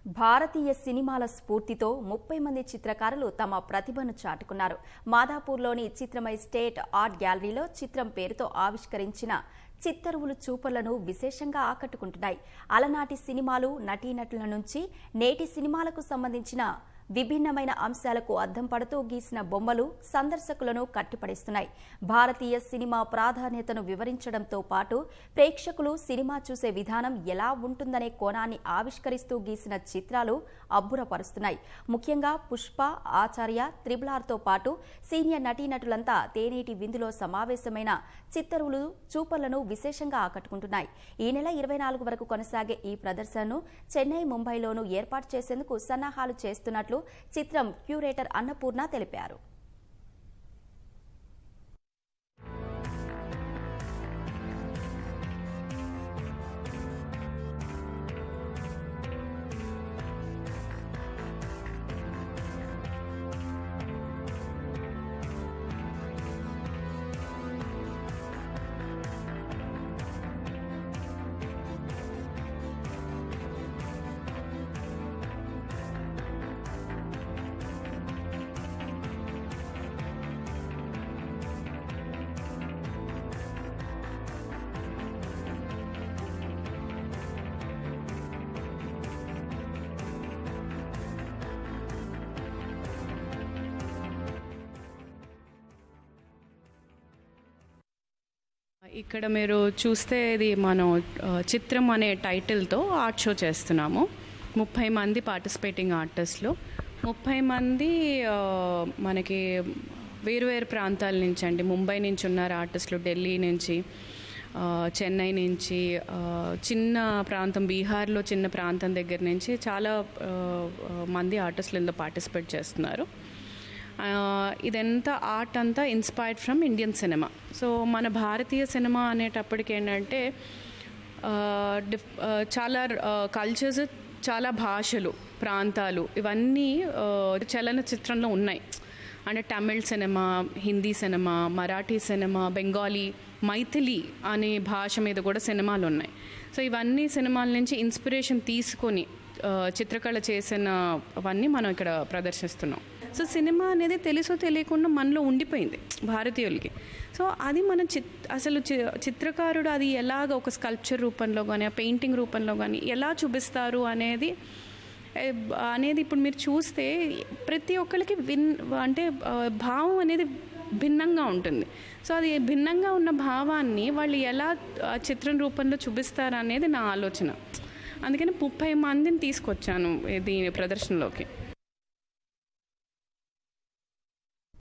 భారతీయ సినిమాల స్ఫూర్తితో ముప్పై మంది చిత్రకారులు తమ ప్రతిభను చాటుకున్నారు మాదాపూర్లోని చిత్రమై స్టేట్ ఆర్ట్ గ్యాలరీలో చిత్రం పేరుతో ఆవిష్కరించిన చిత్తరువులు చూపర్లను విశేషంగా ఆకట్టుకుంటున్నాయి అలనాటి సినిమాలు నటీనటుల నుంచి నేటి సినిమాలకు సంబంధించిన విభిన్నమైన అంశాలకు అద్దం పడుతూ గీసిన బొమ్మలు సందర్శకులను కట్టిపడేస్తున్నాయి భారతీయ సినిమా ప్రాధాన్యతను వివరించడంతో పాటు ప్రేక్షకులు సినిమా చూసే విధానం ఎలా ఉంటుందనే కోణాన్ని ఆవిష్కరిస్తూ గీసిన చిత్రాలు అబ్బురపరుస్తున్నాయి ముఖ్యంగా పుష్ప ఆచార్య త్రిబులార్తో పాటు సీనియర్ నటీనటులంతా తేనేటి విందులో సమావేశమైన చిత్తరువులు చూపర్లను విశేషంగా ఆకట్టుకుంటున్నాయి ఈ నెల ఇరవై నాలుగు వరకు కొనసాగే ఈ ప్రదర్శనను చెన్నై ముంబైలోనూ ఏర్పాటు చేసేందుకు సన్నాహాలు చేస్తున్నట్లు చిత్రం క్యూరేటర్ అన్నపూర్ణ తెలిపారు ఇక్కడ మీరు చూస్తే ఇది మనం ఆ, చిత్రం అనే టైటిల్తో ఆర్ట్ షో చేస్తున్నాము ముప్పై మంది పార్టిసిపేటింగ్ ఆర్టిస్టులు ముప్పై మంది ఆ, మనకి వేరు వేరు ప్రాంతాల నుంచి అండి ముంబై నుంచి ఉన్నారు ఆర్టిస్టులు ఢిల్లీ నుంచి ఆ, చెన్నై నుంచి ఆ, చిన్న ప్రాంతం బీహార్లో చిన్న ప్రాంతం దగ్గర నుంచి చాలా ఆ, ఆ, మంది ఆర్టిస్టులు ఇందులో పార్టిసిపేట్ చేస్తున్నారు ఆ, ఇదంతా ఆర్ట్ అంతా inspired from Indian cinema so మన భారతీయ సినిమా అనేటప్పటికి ఏంటంటే ఆ, డిఫ్ ఆ, చాలా కల్చర్స్ చాలా భాషలు ప్రాంతాలు ఇవన్నీ ఆ, చలనచిత్రంలో ఉన్నాయి అంటే Tamil cinema Hindi cinema Marathi cinema Bengali Maithili అనే భాష మీద కూడా సినిమాలు ఉన్నాయి సో ఇవన్నీ సినిమాల నుంచి ఇన్స్పిరేషన్ తీసుకొని ఆ, చిత్రకళ చేసిన అవన్నీ మనం ఇక్కడ ప్రదర్శిస్తున్నాం సో సినిమా అనేది తెలుసో తెలియకుండా మనలో ఉండిపోయింది భారతీయులకి సో అది మన చిత్ అసలు చి- చిత్రకారుడు అది ఎలాగ ఒక స్కల్ప్చర్ రూపంలో కానీ ఆ పెయింటింగ్ రూపంలో కానీ ఎలా చూపిస్తారు అనేది ఏ, బ- అనేది ఇప్పుడు మీరు చూస్తే ప్రతి ఒక్కరికి విన్ అంటే ఆ, భావం అనేది భిన్నంగా ఉంటుంది సో అది భిన్నంగా ఉన్న భావాన్ని వాళ్ళు ఎలా ఆ చిత్రం రూపంలో చూపిస్తారు అనేది నా ఆలోచన అందుకని ముప్పై మందిని తీసుకొచ్చాను ఈ దీని ప్రదర్శనలోకి